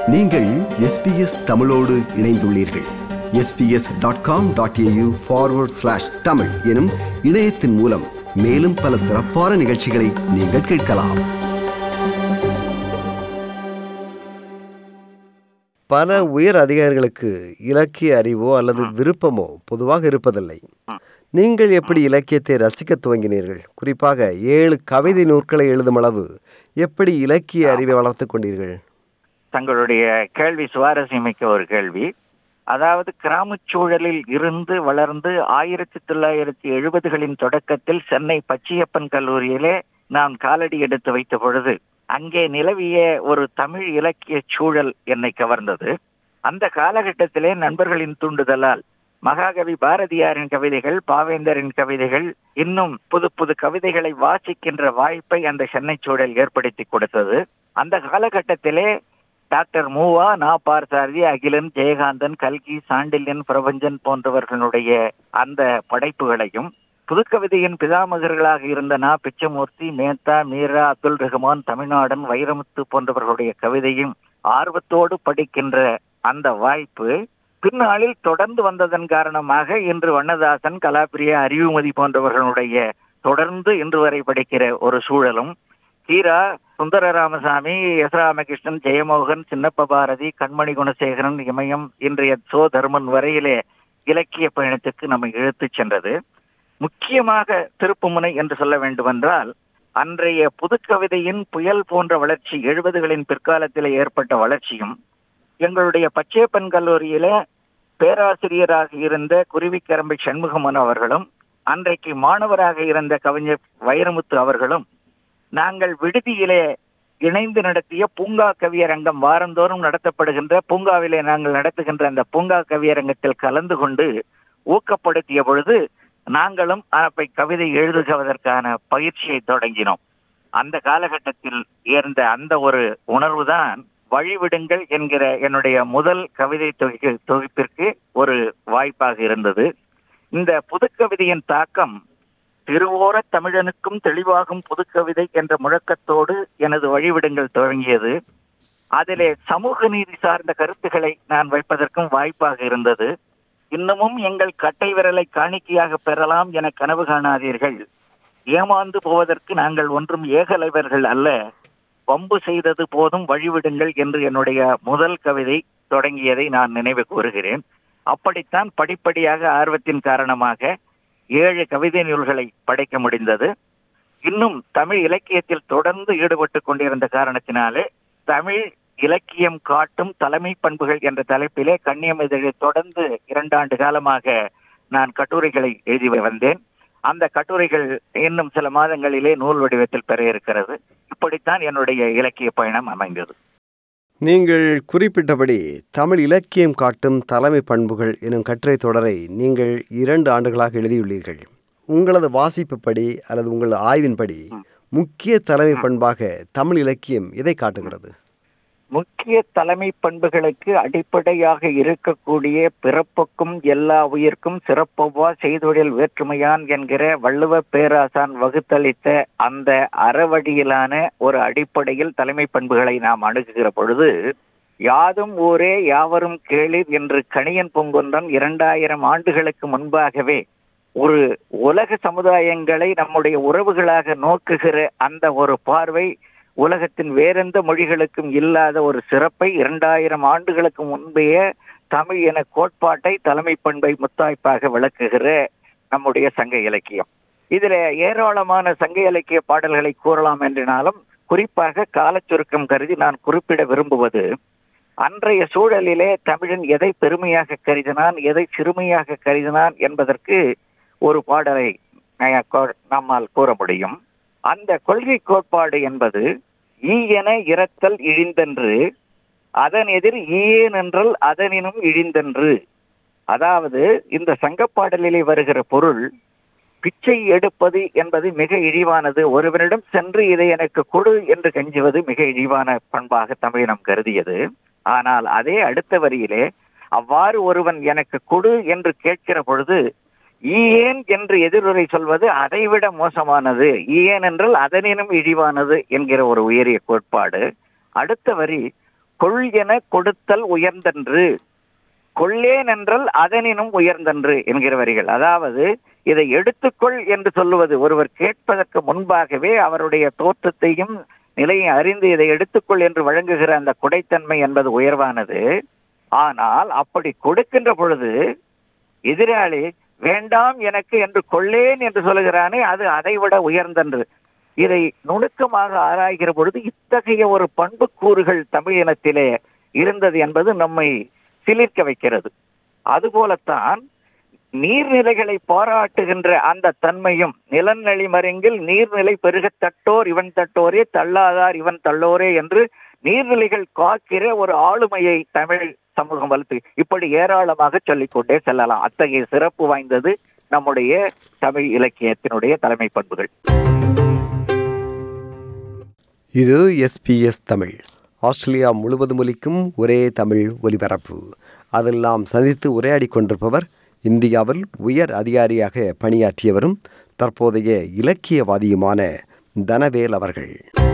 நீங்கள் எஸ்பிஎஸ் தமிழோடு இணைந்துள்ளீர்கள் SBS dot com dot AU forward slash Tamil எனும் இணையத்தின் மூலம் மேலும் பல சிறப்பான நிகழ்ச்சிகளை நீங்கள் கேட்கலாம் பல உயர் அதிகாரிகளுக்கு இலக்கிய அறிவோ அல்லது விருப்பமோ பொதுவாக இருப்பதில்லை நீங்கள் எப்படி இலக்கியத்தை ரசிக்கத் துவங்கினீர்கள் குறிப்பாக ஏழு கவிதை நூற்களை எழுதும் அளவு எப்படி இலக்கிய அறிவை வளர்த்துக் கொண்டீர்கள் தங்களுடைய கேள்வி சுவாரஸ்யமிக்க ஒரு கேள்வி அதாவது கிராமச் சூழலில் இருந்து வளர்ந்து ஆயிரத்தி தொள்ளாயிரத்தி எழுபதுகளின் தொடக்கத்தில் சென்னை பச்சையப்பன் கல்லூரியிலே நான் காலடி எடுத்து வைத்த பொழுது அங்கே நிலவிய ஒரு தமிழ் இலக்கிய சூழல் என்னை கவர்ந்தது அந்த காலகட்டத்திலே நண்பர்களின் தூண்டுதலால் மகாகவி பாரதியாரின் கவிதைகள் பாவேந்தரின் கவிதைகள் இன்னும் புது புது கவிதைகளை வாசிக்கின்ற வாய்ப்பை அந்த சென்னை சூழல் ஏற்படுத்தி கொடுத்தது அந்த காலகட்டத்திலே டாக்டர் மூவா நா பார்சாரதி அகிலன் ஜெயகாந்தன் கல்கி சாண்டில்யன் பிரபஞ்சன் போன்றவர்களுடைய அந்த படைப்புகளையும் புதுக்கவிதையின் பிதாமகர்களாக இருந்த நா பிச்சமூர்த்தி மேத்தா மீரா அப்துல் ரஹ்மான் தமிழ்நாடன் வைரமுத்து போன்றவர்களுடைய கவிதையும் ஆர்வத்தோடு படிக்கின்ற அந்த வாய்ப்பு பின்னாளில் தொடர்ந்து வந்ததன் காரணமாக இன்று வண்ணதாசன் கலாப்பிரியா அறிவுமதி போன்றவர்களுடைய தொடர்ந்து இன்று வரை படிக்கிற ஒரு சூழலும் கீரா சுந்தர ராமசாமி எஸ் ராமகிருஷ்ணன் ஜெயமோகன் சின்னப்ப பாரதி கண்மணி குணசேகரன் இமயம் இன்றைய சோ தர்மன் வரையிலே இலக்கிய பயணத்துக்கு நம்மை இழுத்துச் சென்றது முக்கியமாக திருப்புமுனை என்று சொல்ல வேண்டுமென்றால் அன்றைய புதுக்கவிதையின் புயல் போன்ற வளர்ச்சி எழுபதுகளின் பிற்காலத்தில் ஏற்பட்ட வளர்ச்சியும் எங்களுடைய பச்சையப்பன் கல்லூரியில பேராசிரியராக இருந்த குருவிக்கரம்பை சண்முகமன் அவர்களும் அன்றைக்கு மாணவராக இருந்த கவிஞர் வைரமுத்து அவர்களும் நாங்கள் விடுதியிலே இணைந்து நடத்திய பூங்கா கவியரங்கம் வாரந்தோறும் நடத்தப்படுகின்ற பூங்காவிலே நாங்கள் நடத்துகின்ற அந்த பூங்கா கவியரங்கத்தில் கலந்து கொண்டு ஊக்கப்படுத்திய பொழுது நாங்களும் அப்பை கவிதை எழுதுவதற்கான பயிற்சியை தொடங்கினோம் அந்த காலகட்டத்தில் இருந்த அந்த ஒரு உணர்வுதான் வழிவிடுங்கள் என்கிற என்னுடைய முதல் கவிதை தொகுப்பு தொகுப்பிற்கு ஒரு வாய்ப்பாக இருந்தது இந்த புதுக்கவிதையின் தாக்கம் திருவோர தமிழனுக்கும் தெளிவாகும் புதுக்கவிதை என்ற முழக்கத்தோடு எனது வழிவிடுங்கள் தொடங்கியது அதிலே சமூக நீதி சார்ந்த கருத்துக்களை நான் வைப்பதற்கும் வாய்ப்பாக இருந்தது இன்னமும் எங்கள் கட்டை விரலை காணிக்கையாக பெறலாம் என கனவு காணாதீர்கள் ஏமாந்து போவதற்கு நாங்கள் ஒன்றும் ஏகலைவர்கள் அல்ல வம்பு செய்தது போதும் வழிவிடுங்கள் என்று என்னுடைய முதல் கவிதை தொடங்கியதை நான் நினைவு கூறுகிறேன் அப்படித்தான் படிப்படியாக ஆர்வத்தின் காரணமாக ஏழு கவிதை நூல்களை படைக்க முடிந்தது இன்னும் தமிழ் இலக்கியத்தில் தொடர்ந்து ஈடுபட்டு கொண்டிருந்த காரணத்தினாலே தமிழ் இலக்கியம் காட்டும் தலைமை பண்புகள் என்ற தலைப்பிலே கண்ணியம் இதழை தொடர்ந்து இரண்டாண்டு காலமாக நான் கட்டுரைகளை எழுதி வந்தேன் அந்த கட்டுரைகள் இன்னும் சில மாதங்களிலே நூல் வடிவத்தில் பெற இருக்கிறது இப்படித்தான் என்னுடைய இலக்கிய பயணம் அமைந்தது நீங்கள் குறிப்பிட்டபடி தமிழ் இலக்கியம் காட்டும் தலைமை பண்புகள் எனும் கட்டுரை தொடரை நீங்கள் இரண்டு ஆண்டுகளாக எழுதியுள்ளீர்கள் உங்களது வாசிப்புப்படி அல்லது உங்கள் ஆய்வின்படி முக்கிய தலைமை பண்பாக தமிழ் இலக்கியம் எதை காட்டுகிறது முக்கிய தலைமை பண்புகளுக்கு அடிப்படையாக இருக்கக்கூடிய பிறப்புக்கும் எல்லா உயிர்க்கும் சிறப்பவ்வா செய்தொழில் வேற்றுமையான் என்கிற வள்ளுவ பேராசான் வகுத்தளித்த அந்த அறவழியிலான ஒரு அடிப்படையில் தலைமை பண்புகளை நாம் அணுகுகிற பொழுது யாதும் ஊரே யாவரும் கேளிர் என்று கணியன் பொங்குன்றன் இரண்டாயிரம் ஆண்டுகளுக்கு முன்பாகவே ஒரு உலக சமுதாயங்களை நம்முடைய உறவுகளாக நோக்குகிற அந்த ஒரு பார்வை உலகத்தின் வேறெந்த மொழிகளுக்கும் இல்லாத ஒரு சிறப்பை இரண்டாயிரம் ஆண்டுகளுக்கு முன்பே தமிழ் என கோட்பாட்டை தலைமை பண்பை முத்தாய்ப்பாக விளக்குகிற நம்முடைய சங்க இலக்கியம் இதுல ஏராளமான சங்க இலக்கிய பாடல்களை கூறலாம் என்றாலும் குறிப்பாக காலச்சுருக்கம் கருதி நான் குறிப்பிட விரும்புவது அன்றைய சூழலிலே தமிழன் எதை பெருமையாக கருதினான் எதை சிறுமையாக கருதினான் என்பதற்கு ஒரு பாடலை நம்மால் கூற முடியும் அந்த கொள்கை கோட்பாடு என்பது ஈ என இறத்தல் இழிந்தன்று அதன் எதிர் ஈயேன் என்றால் அதனினும் இழிந்தன்று அதாவது இந்த சங்கப்பாடலிலே வருகிற பொருள் பிச்சை எடுப்பது என்பது மிக இழிவானது ஒருவனிடம் சென்று இதை எனக்கு கொடு என்று கெஞ்சுவது மிக இழிவான பண்பாக தமிழினம் கருதியது ஆனால் அதே அடுத்த வரியிலே அவ்வாறு ஒருவன் எனக்கு கொடு என்று கேட்கிற பொழுது ஈயேன் என்று எதிர்வுரை சொல்வது அதைவிட மோசமானது ஈயேன் என்றால் அதனினும் இழிவானது என்கிற ஒரு உயரிய கோட்பாடு அடுத்த வரி கொள் என கொடுத்தல் உயர்ந்தன்று கொள்ளேன் என்றால் அதனினும் உயர்ந்தன்று என்கிற வரிகள் அதாவது இதை எடுத்துக்கொள் என்று சொல்லுவது ஒருவர் கேட்பதற்கு முன்பாகவே அவருடைய தோற்றத்தையும் நிலையை அறிந்து இதை எடுத்துக்கொள் என்று வழங்குகிற அந்த குடைத்தன்மை என்பது உயர்வானது ஆனால் அப்படி கொடுக்கின்ற பொழுது எதிராளி வேண்டாம் எனக்கு என்று கொள்ளேன் என்று சொல்லுகிறானே அது அதைவிட உயர்ந்தன்று இதை நுணுக்கமாக ஆராய்கிற பொழுது இத்தகைய ஒரு பண்புக்கூறுகள் தமிழ் இனத்திலே இருந்தது என்பது நம்மை சிலிர்க்க வைக்கிறது அதுபோலத்தான் நீர்நிலைகளை பாராட்டுகின்ற அந்த தன்மையும் நிலநெளி மருங்கில் நீர்நிலை பெருகத் தட்டோர் இவன் தட்டோரே தள்ளாதார் இவன் தள்ளோரே என்று நீர்நிலைகள் காக்கிற ஒரு ஆளுமையை தமிழ் சமூகம் வளர்த்து இப்படி ஏராளமாக சொல்லிக்கொண்டே செல்லலாம் அத்தகைய சிறப்பு வாய்ந்தது நம்முடைய தமிழ் இலக்கியத்தினுடைய தலைமை பண்புகள் இது எஸ்பிஎஸ் தமிழ் ஆஸ்திரேலியா முழுவதும் ஒலிக்கும் ஒரே தமிழ் ஒலிபரப்பு அதில் நாம் சந்தித்து உரையாடி கொண்டிருப்பவர் இந்தியாவில் உயர் அதிகாரியாக பணியாற்றியவரும் தற்போதைய இலக்கியவாதியுமான தனவேல் அவர்கள்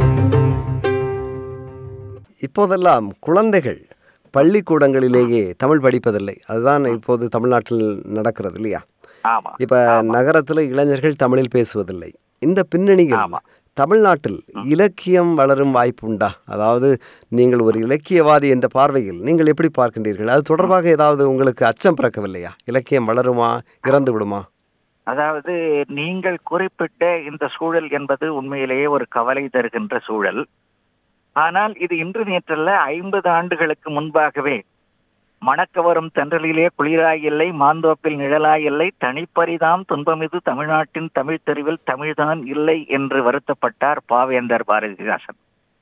இப்போதெல்லாம் குழந்தைகள் பள்ளிக்கூடங்களிலேயே தமிழ் படிப்பதில்லை அதுதான் இப்போது தமிழ்நாட்டில் நடக்கிறது இல்லையா ஆமா இப்ப நகரத்துல இளைஞர்கள் தமிழில் பேசுவதில்லை இந்த பின்னணியில் ஆமா. தமிழ்நாட்டில் இலக்கியம் வளரும் வாய்ப்பு உண்டா அதாவது நீங்கள் ஒரு இலக்கியவாதி என்ற பார்வையில் நீங்கள் எப்படி பார்க்கின்றீர்கள் அது தொடர்பாக ஏதாவது உங்களுக்கு அச்சம் பிறக்கவில்லையா இலக்கியம் வளருமா இறந்து விடுமா அதாவது நீங்கள் குறிப்பிட்ட இந்த சூழல் என்பது உண்மையிலேயே ஒரு கவலை தருகின்ற சூழல் ஆனால் இது இன்று நேற்றல்ல ஐம்பது ஆண்டுகளுக்கு முன்பாகவே மணக்க வரும் தென்றலிலே குளிராய் இல்லை மாந்தோப்பில் நிழலாய் இல்லை தனிப்பரிதாம் துன்பமிது தமிழ்நாட்டின் தமிழ் தெருவில் தமிழ்தான் இல்லை என்று வருத்தப்பட்டார் பாவேந்தர் பாரதிதாசன்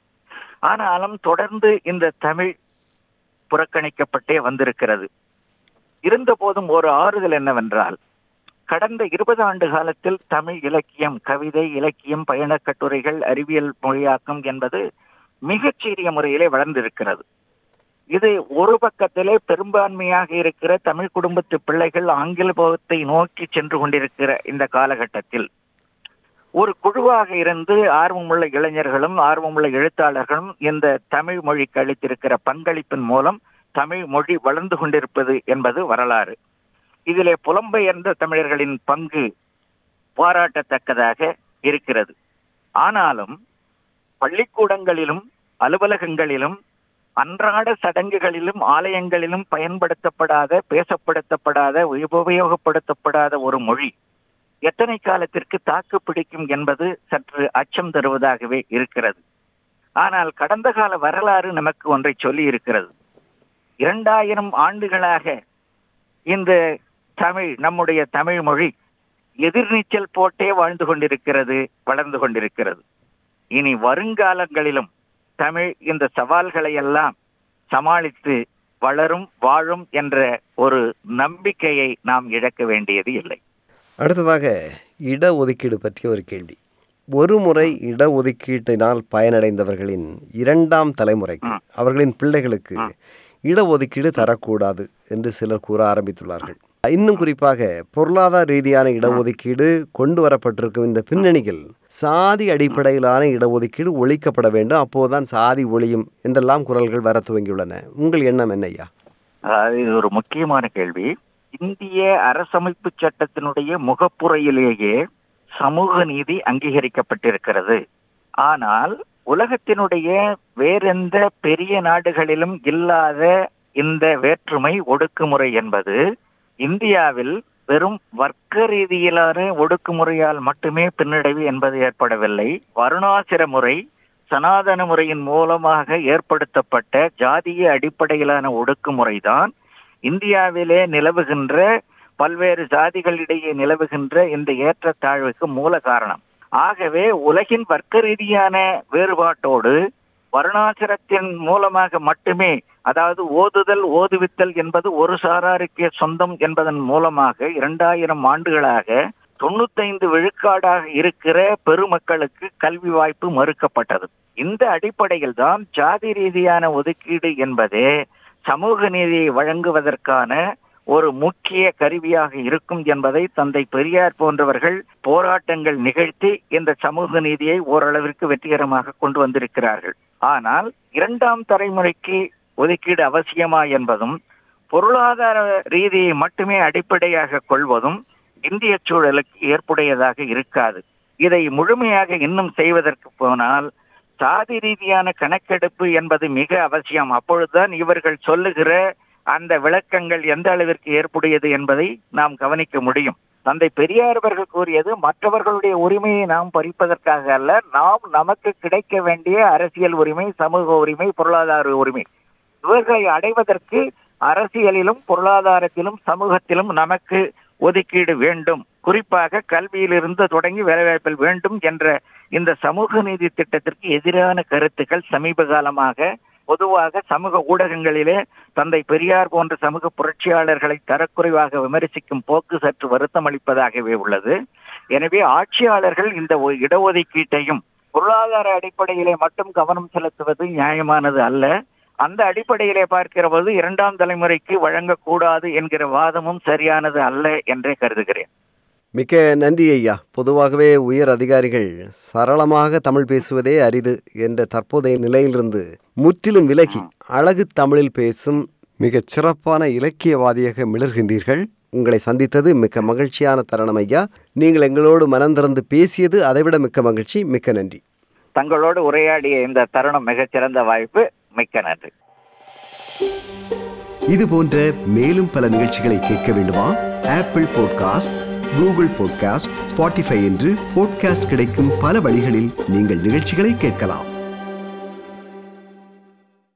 ஆனாலும் தொடர்ந்து இந்த தமிழ் புறக்கணிக்கப்பட்டே வந்திருக்கிறது இருந்த போதும் ஒரு ஆறுதல் என்னவென்றால் கடந்த இருபது ஆண்டு காலத்தில் தமிழ் இலக்கியம் கவிதை இலக்கியம் பயணக் கட்டுரைகள் அறிவியல் மொழியாக்கம் என்பது மிகச்சீரிய முறையிலே வளர்ந்திருக்கிறது இது ஒரு பக்கத்திலே பெரும்பான்மையாக இருக்கிற தமிழ் குடும்பத்து பிள்ளைகள் ஆங்கில போகத்தை நோக்கி சென்று கொண்டிருக்கிற இந்த காலகட்டத்தில் ஒரு குழுவாக இருந்து ஆர்வமுள்ள இளைஞர்களும் ஆர்வமுள்ள எழுத்தாளர்களும் இந்த தமிழ் மொழிக்கு அளித்திருக்கிற பங்களிப்பின் மூலம் தமிழ் மொழி வளர்ந்து கொண்டிருப்பது என்பது வரலாறு இதிலே புலம்பெயர்ந்த தமிழர்களின் பங்கு பாராட்டத்தக்கதாக இருக்கிறது ஆனாலும் பள்ளிக்கூடங்களிலும் அலுவலகங்களிலும் அன்றாட சடங்குகளிலும் ஆலயங்களிலும் பயன்படுத்தப்படாத பேசப்படுத்தப்படாத உபயோகப்படுத்தப்படாத ஒரு மொழி எத்தனை காலத்திற்கு தாக்கு பிடிக்கும் என்பது சற்று அச்சம் தருவதாகவே இருக்கிறது ஆனால் கடந்த கால வரலாறு நமக்கு ஒன்றை சொல்லி இருக்கிறது இரண்டாயிரம் ஆண்டுகளாக இந்த தமிழ் நம்முடைய தமிழ் மொழி எதிர்நீச்சல் போட்டே வாழ்ந்து கொண்டிருக்கிறது வளர்ந்து கொண்டிருக்கிறது இனி வருங்காலங்களிலும் தமிழ் இந்த சவால்களை எல்லாம் சமாளித்து வளரும் வாழும் என்ற ஒரு நம்பிக்கையை நாம் இழக்க வேண்டியது இல்லை அடுத்ததாக இடஒதுக்கீடு பற்றிய ஒரு கேள்வி ஒரு முறை இடஒதுக்கீட்டினால் பயனடைந்தவர்களின் இரண்டாம் தலைமுறைக்கு அவர்களின் பிள்ளைகளுக்கு இடஒதுக்கீடு தரக்கூடாது என்று சிலர் கூற ஆரம்பித்துள்ளார்கள் இன்னும் குறிப்பாக பொருளாதார ரீதியான இடஒதுக்கீடு கொண்டு வரப்பட்டிருக்கும் இந்த பின்னணியில் சாதி அடிப்படையிலான இடஒதுக்கீடு ஒழிக்கப்பட வேண்டும் அப்போதுதான் சாதி ஒழியும் என்றெல்லாம் குரல்கள் வர துவங்கியுள்ளன உங்கள் எண்ணம் என்னையா அதாவது இது ஒரு முக்கியமான கேள்வி இந்திய அரசமைப்பு சட்டத்தினுடைய முகப்புறையிலேயே சமூக நீதி அங்கீகரிக்கப்பட்டிருக்கிறது ஆனால் உலகத்தினுடைய வேறெந்த பெரிய நாடுகளிலும் இல்லாத இந்த வேற்றுமை ஒடுக்குமுறை என்பது இந்தியாவில் வெறும் வர்க்க ரீதியிலான ஒடுக்குமுறையால் மட்டுமே பின்னடைவு என்பது ஏற்படவில்லை வருணாசிர முறை சனாதன முறையின் மூலமாக ஏற்படுத்தப்பட்ட ஜாதிய அடிப்படையிலான ஒடுக்குமுறைதான் இந்தியாவிலே நிலவுகின்ற பல்வேறு ஜாதிகளிடையே நிலவுகின்ற இந்த ஏற்றத்தாழ்வுக்கு மூல காரணம் ஆகவே உலகின் வர்க்க ரீதியான வேறுபாட்டோடு வருணாசிரத்தின் மூலமாக மட்டுமே அதாவது ஓதுதல் ஓதுவித்தல் என்பது ஒரு சாராருக்கே சொந்தம் என்பதன் மூலமாக இரண்டாயிரம் ஆண்டுகளாக தொண்ணூத்தைந்து விழுக்காடாக இருக்கிற பெருமக்களுக்கு கல்வி வாய்ப்பு மறுக்கப்பட்டது இந்த அடிப்படையில் தான் ஜாதி ரீதியான ஒதுக்கீடு என்பதே சமூக நீதியை வழங்குவதற்கான ஒரு முக்கிய கருவியாக இருக்கும் என்பதை தந்தை பெரியார் போன்றவர்கள் போராட்டங்கள் நிகழ்த்தி இந்த சமூக நீதியை ஓரளவிற்கு வெற்றிகரமாக கொண்டு வந்திருக்கிறார்கள் ஆனால் இரண்டாம் தலைமுறைக்கு ஒதுக்கீடு அவசியமா என்பதும் பொருளாதார ரீதியை மட்டுமே அடிப்படையாக கொள்வதும் இந்திய சூழலுக்கு ஏற்புடையதாக இருக்காது இதை முழுமையாக இன்னும் செய்வதற்கு போனால் சாதி ரீதியான கணக்கெடுப்பு என்பது மிக அவசியம் அப்பொழுதுதான் இவர்கள் சொல்லுகிற அந்த விளக்கங்கள் எந்த அளவிற்கு ஏற்புடையது என்பதை நாம் கவனிக்க முடியும் தந்தை பெரியார் அவர்கள் கூறியது மற்றவர்களுடைய உரிமையை நாம் பறிப்பதற்காக அல்ல நாம் நமக்கு கிடைக்க வேண்டிய அரசியல் உரிமை சமூக உரிமை பொருளாதார உரிமை இவர்களை அடைவதற்கு அரசியலிலும் பொருளாதாரத்திலும் சமூகத்திலும் நமக்கு ஒதுக்கீடு வேண்டும் குறிப்பாக கல்வியிலிருந்து தொடங்கி வேலைவாய்ப்பில் வேண்டும் என்ற இந்த சமூக நீதி திட்டத்திற்கு எதிரான கருத்துக்கள் சமீப காலமாக பொதுவாக சமூக ஊடகங்களிலே தந்தை பெரியார் போன்ற சமூக புரட்சியாளர்களை தரக்குறைவாக விமர்சிக்கும் போக்கு சற்று வருத்தம் அளிப்பதாகவே உள்ளது எனவே ஆட்சியாளர்கள் இந்த ஒ- இடஒதுக்கீட்டையும் பொருளாதார அடிப்படையிலே மட்டும் கவனம் செலுத்துவது நியாயமானது அல்ல அந்த அடிப்படையிலே பார்க்கிற போது இரண்டாம் தலைமுறைக்கு வழங்கக்கூடாது என்கிற வாதமும் சரியானது அல்ல என்றே கருதுகிறேன் மிக்க நன்றி ஐயா பொதுவாகவே உயர் அதிகாரிகள் சரளமாக தமிழ் பேசுவதே அரிது என்ற தற்போதைய நிலையிலிருந்து முற்றிலும் விலகி அழகு தமிழில் பேசும் மிகச் சிறப்பான இலக்கியவாதியாக மிளர்கின்றீர்கள் உங்களை சந்தித்தது மிக்க மகிழ்ச்சியான தருணம் ஐயா நீங்கள் எங்களோடு மனம் திறந்து பேசியது அதைவிட மிக்க மகிழ்ச்சி மிக்க நன்றி தங்களோடு உரையாடிய இந்த தருணம் மிகச்சிறந்த வாய்ப்பு மிக்க நன்றி இது போன்ற மேலும் பல நிகழ்ச்சிகளை கேட்க வேண்டுமா Apple podcast Google podcast Spotify என்று பாட்காஸ்ட் கிடைக்கும் பல வழிகளில் நீங்கள் நிகழ்ச்சிகளை கேட்கலாம்